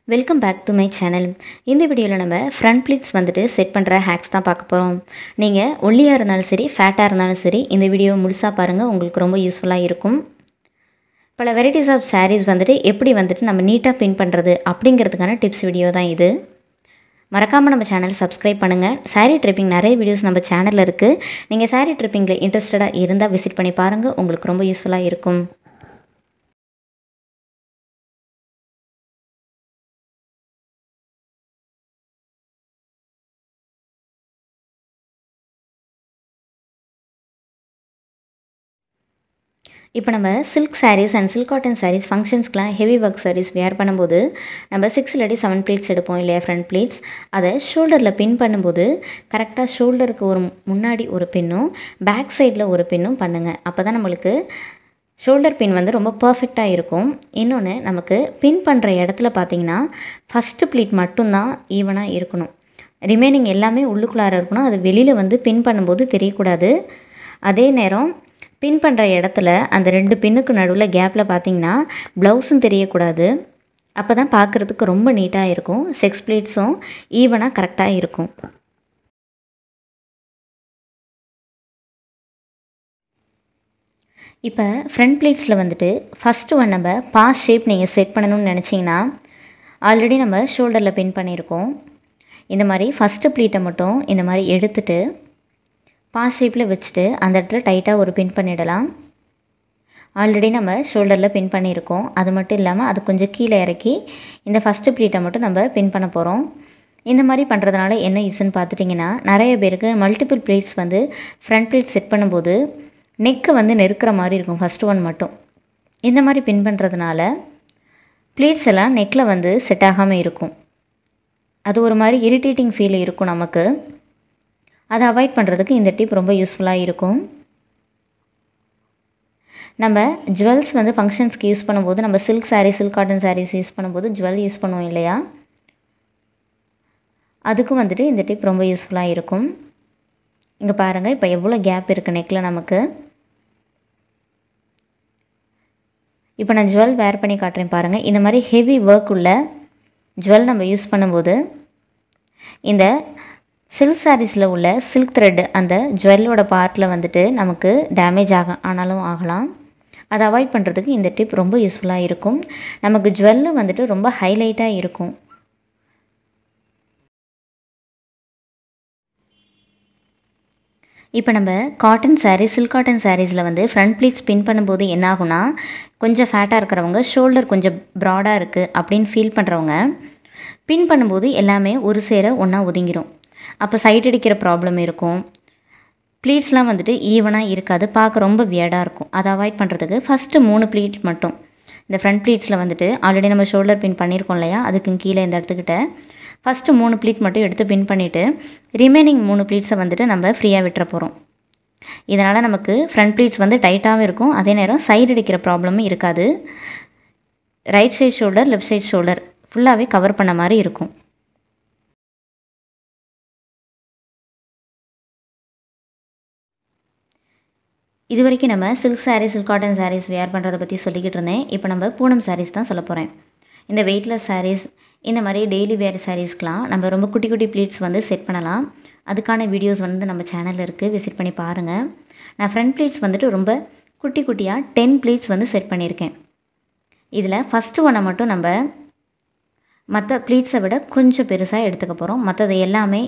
welcome back to my channel இந்த வீடியோவில் நம்ம ஃப்ரண்ட் ப்ளீட்ஸ் வந்துட்டு செட் பண்ணுற ஹேக்ஸ் தான் பார்க்க போகிறோம் நீங்கள் ஒல்லியாக இருந்தாலும் சரி ஃபேட்டாக இருந்தாலும் சரி இந்த வீடியோவை முழுசாக பாருங்கள் உங்களுக்கு ரொம்ப யூஸ்ஃபுல்லாக இருக்கும் பல வெரைட்டிஸ் ஆஃப் sarees வந்துட்டு எப்படி வந்துட்டு நம்ம நீட்டாக பின் பண்ணுறது அப்படிங்கிறதுக்கான டிப்ஸ் வீடியோ தான் இது மறக்காமல் நம்ம சேனல் சப்ஸ்கிரைப் பண்ணுங்கள் saree ட்ரிப்பிங் நிறைய வீடியோஸ் நம்ம சேனலில் இருக்குது நீங்கள் saree ட்ரிப்பிங்கில் இன்ட்ரெஸ்டடாக இருந்தால் விசிட் பண்ணி பாருங்கள் உங்களுக்கு ரொம்ப யூஸ்ஃபுல்லாக இருக்கும் இப்போ நம்ம silk sarees and silk cotton sarees ஃபங்க்ஷன்ஸ்க்குலாம் ஹெவி ஒர்க் sarees வேர் பண்ணும்போது நம்ம சிக்ஸ் இல்லாட்டி செவன் ப்ளீட்ஸ் எடுப்போம் இல்லையா ஃப்ரண்ட் ப்ளீட்ஸ் அதை ஷோல்டரில் பின் பண்ணும்போது கரெக்டாக ஷோல்டருக்கு ஒரு முன்னாடி ஒரு பின்னும் பேக் சைடில் ஒரு பின்னும் பண்ணுங்கள் அப்போ தான் நம்மளுக்கு ஷோல்டர் பின் வந்து ரொம்ப பர்ஃபெக்டாக இருக்கும் இன்னொன்று நமக்கு பின் பண்ணுற இடத்துல பார்த்தீங்கன்னா ஃபஸ்ட்டு ப்ளீட் மட்டும்தான் ஈவனாக இருக்கணும் ரிமைனிங் எல்லாமே உள்ளுக்குள்ளார இருக்கணும் அது வெளியில் வந்து பின் பண்ணும்போது தெரியக்கூடாது அதே நேரம் பின் பண்ணுற இடத்துல அந்த ரெண்டு பின்னுக்கு நடுவில் கேப்பில் பார்த்தீங்கன்னா ப்ளவுஸும் தெரியக்கூடாது அப்போ தான் பார்க்குறதுக்கு ரொம்ப நீட்டாக இருக்கும் செக்ஸ் ப்ளீட்ஸும் ஈவனாக கரெக்டாக இருக்கும் இப்போ ஃப்ரண்ட் ப்ளீட்ஸில் வந்துட்டு ஃபஸ்ட்டு ஒன் நம்ம பாஸ் ஷேப் நீங்கள் செட் பண்ணணும்னு நினச்சிங்கன்னா ஆல்ரெடி நம்ம ஷோல்டரில் பின் பண்ணியிருக்கோம் இந்த மாதிரி ஃபஸ்ட்டு ப்ளீட்டை மட்டும் இந்த மாதிரி எடுத்துட்டு பாஸ் ஷேப்பில் வச்சுட்டு அந்த இடத்துல டைட்டாக ஒரு பின் பண்ணிடலாம் ஆல்ரெடி நம்ம ஷோல்டரில் பின் பண்ணியிருக்கோம் அது மட்டும் இல்லாமல் அது கொஞ்சம் கீழே இறக்கி இந்த ஃபஸ்ட்டு ப்ளீட்டை மட்டும் நம்ம பின் பண்ண போகிறோம் இந்த மாதிரி பண்ணுறதுனால என்ன யூஸ்ன்னு பார்த்துட்டிங்கன்னா நிறைய பேருக்கு மல்டிபிள் ப்ளீட்ஸ் வந்து ஃப்ரண்ட் ப்ளீட் செட் பண்ணும்போது நெக்கு வந்து நெருக்கிற மாதிரி இருக்கும் ஃபஸ்ட்டு ஒன் மட்டும் இந்த மாதிரி பின் பண்ணுறதுனால ப்ளீட்ஸ் எல்லாம் நெக்கில் வந்து செட் ஆகாமல் இருக்கும் அது ஒரு மாதிரி இரிட்டேட்டிங் ஃபீல் இருக்கும் நமக்கு அதை அவாய்ட் பண்ணுறதுக்கு இந்த டிப் ரொம்ப யூஸ்ஃபுல்லாக இருக்கும் நம்ம ஜுவல்ஸ் வந்து ஃபங்க்ஷன்ஸ்க்கு யூஸ் பண்ணும்போது நம்ம silk saree silk cotton sarees use பண்ணும்போது ஜுவல் யூஸ் பண்ணுவோம் இல்லையா அதுக்கும் வந்துட்டு இந்த டிப் ரொம்ப யூஸ்ஃபுல்லாக இருக்கும் இங்கே பாருங்கள் இப்போ எவ்வளோ கேப் இருக்குது நெக்கில் நமக்கு இப்போ நான் ஜுவல் வேர் பண்ணி காட்டுறேன் பாருங்கள் இந்த மாதிரி ஹெவி ஒர்க் உள்ள ஜுவல் நம்ம யூஸ் பண்ணும்போது இந்த சில்க் சாரீஸில் உள்ள சில்க் த்ரெட் அந்த ஜுவல்லோட பார்ட்டில் வந்துட்டு நமக்கு டேமேஜ் ஆக ஆனாலும் ஆகலாம் அதை அவாய்ட் பண்ணுறதுக்கு இந்த டிப் ரொம்ப யூஸ்ஃபுல்லாக இருக்கும் நமக்கு ஜுவல்லு வந்துட்டு ரொம்ப ஹைலைட்டாக இருக்கும் இப்போ நம்ம காட்டன் சாரீ சில்க் காட்டன் சாரீஸில் வந்து ஃப்ரண்ட் ப்ளீட்ஸ் பின் பண்ணும்போது என்ன ஆகும்னா கொஞ்சம் ஃபேட்டாக இருக்கிறவங்க ஷோல்டர் கொஞ்சம் ப்ராடாக இருக்குது அப்படின்னு ஃபீல் பண்ணுறவங்க பின் பண்ணும்போது எல்லாமே ஒரு சேர ஒன்றா ஒதுங்கிடும் அப்போ சைட் அடிக்கிற ப்ராப்ளம் இருக்கும் ப்ளீட்ஸ்லாம் வந்துட்டு ஈவனாக இருக்காது பார்க்க ரொம்ப வியர்டாக இருக்கும் அதை அவாய்ட் பண்ணுறதுக்கு ஃபஸ்ட்டு மூணு ப்ளீட் மட்டும் இந்த ஃப்ரண்ட் ப்ளீட்ஸில் வந்துட்டு ஆல்ரெடி நம்ம ஷோல்டர் பின் பண்ணியிருக்கோம் இல்லையா அதுக்கு கீழே இந்த இடத்துக்கிட்ட ஃபஸ்ட்டு மூணு ப்ளீட் மட்டும் எடுத்து பின் பண்ணிவிட்டு ரிமைனிங் மூணு ப்ளீட்ஸை வந்துட்டு நம்ம ஃப்ரீயாக விட்டுற போகிறோம் இதனால் நமக்கு ஃப்ரண்ட் ப்ளீட்ஸ் வந்து டைட்டாகவும் இருக்கும் அதே நேரம் சைடு அடிக்கிற ப்ராப்ளமும் இருக்காது right side shoulder left side shoulder ஃபுல்லாகவே கவர் பண்ண மாதிரி இருக்கும் இது வரைக்கும் நம்ம silk sarees silk cotton sarees wear பண்ணுறதை பற்றி சொல்லிக்கிட்டு இருந்தேன் இப்போ நம்ம பூனம் சாரீஸ் தான் சொல்ல போகிறேன் இந்த வெயிட்லெஸ் சாரீஸ் இந்த மாதிரி டெய்லி வேர் சாரீஸ்க்கெலாம் நம்ம ரொம்ப குட்டி குட்டி ப்ளீட்ஸ் வந்து செட் பண்ணலாம் அதுக்கான வீடியோஸ் வந்து நம்ம சேனலில் இருக்குது விசிட் பண்ணி பாருங்கள் நான் ஃப்ரண்ட் ப்ளீட்ஸ் வந்துட்டு ரொம்ப குட்டி குட்டியாக டென் ப்ளீட்ஸ் வந்து செட் பண்ணியிருக்கேன் இதில் ஃபஸ்ட்டு ஒன்றை மட்டும் நம்ம மற்ற ப்ளீட்ஸை விட கொஞ்சம் பெருசாக எடுத்துக்க போகிறோம் மற்றது எல்லாமே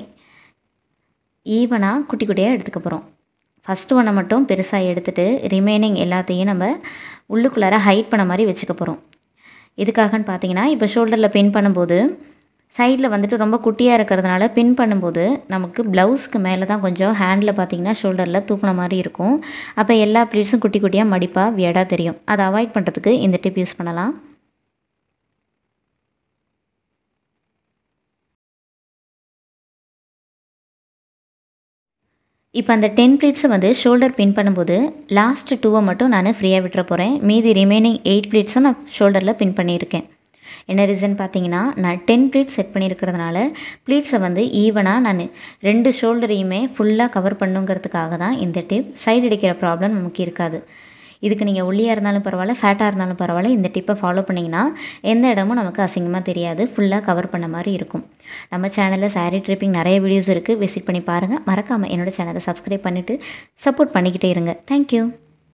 ஈவனாக குட்டி குட்டியாக எடுத்துக்க போகிறோம் ஃபஸ்ட்டு ஒன்றை மட்டும் பெருசாக எடுத்துகிட்டு ரிமைனிங் எல்லாத்தையும் நம்ம உள்ளுக்குள்ளார ஹைட் பண்ண மாதிரி வச்சுக்க போகிறோம் எதுக்காகன்னு பார்த்தீங்கன்னா இப்போ ஷோல்டரில் பின் பண்ணும்போது சைடில் வந்துட்டு ரொம்ப குட்டியாக இருக்கிறதுனால பின் பண்ணும்போது நமக்கு ப்ளவுஸ்க்கு மேலே தான் கொஞ்சம் ஹேண்டில் பார்த்தீங்கன்னா ஷோல்டரில் தூக்குன மாதிரி இருக்கும் அப்போ எல்லா ப்ளீட்ஸும் குட்டி குட்டியாக மடிப்பாக வியடாக தெரியும் அதை அவாய்ட் பண்ணுறதுக்கு இந்த டிப் யூஸ் பண்ணலாம் இப்போ அந்த டென் ப்ளீட்ஸை வந்து ஷோல்டர் பின் பண்ணும்போது லாஸ்ட் டூவை மட்டும் நான் ஃப்ரீயாக விட்டுற போகிறேன் மீதி ரிமைனிங் எயிட் ப்ளீட்ஸும் நான் ஷோல்டரில் பின் பண்ணியிருக்கேன் என்ன ரீசன் பார்த்தீங்கன்னா நான் டென் ப்ளீட்ஸ் செட் பண்ணியிருக்கிறதுனால ப்ளீட்ஸை வந்து ஈவனாக நான் ரெண்டு ஷோல்டரையுமே ஃபுல்லாக கவர் பண்ணுங்கிறதுக்காக தான் இந்த டிப் சைடு அடிக்கிற ப்ராப்ளம் நமக்கு இருக்காது இதுக்கு நீங்கள் ஒல்லியாக இருந்தாலும் பரவாயில்ல ஃபேட்டாக இருந்தாலும் பரவாயில்ல இந்த டிப்பை ஃபாலோ பண்ணிங்கன்னா எந்த இடமும் நமக்கு அசிங்கமாக தெரியாது ஃபுல்லாக கவர் பண்ண மாதிரி இருக்கும் நம்ம சேனலில் saree ட்ரிப்பிங் நிறைய வீடியோஸ் இருக்குது விசிட் பண்ணி பாருங்கள் மறக்காமல் என்னோட சேனலை சப்ஸ்கிரைப் பண்ணிவிட்டு சப்போர்ட் பண்ணிக்கிட்டே இருங்க தேங்க்யூ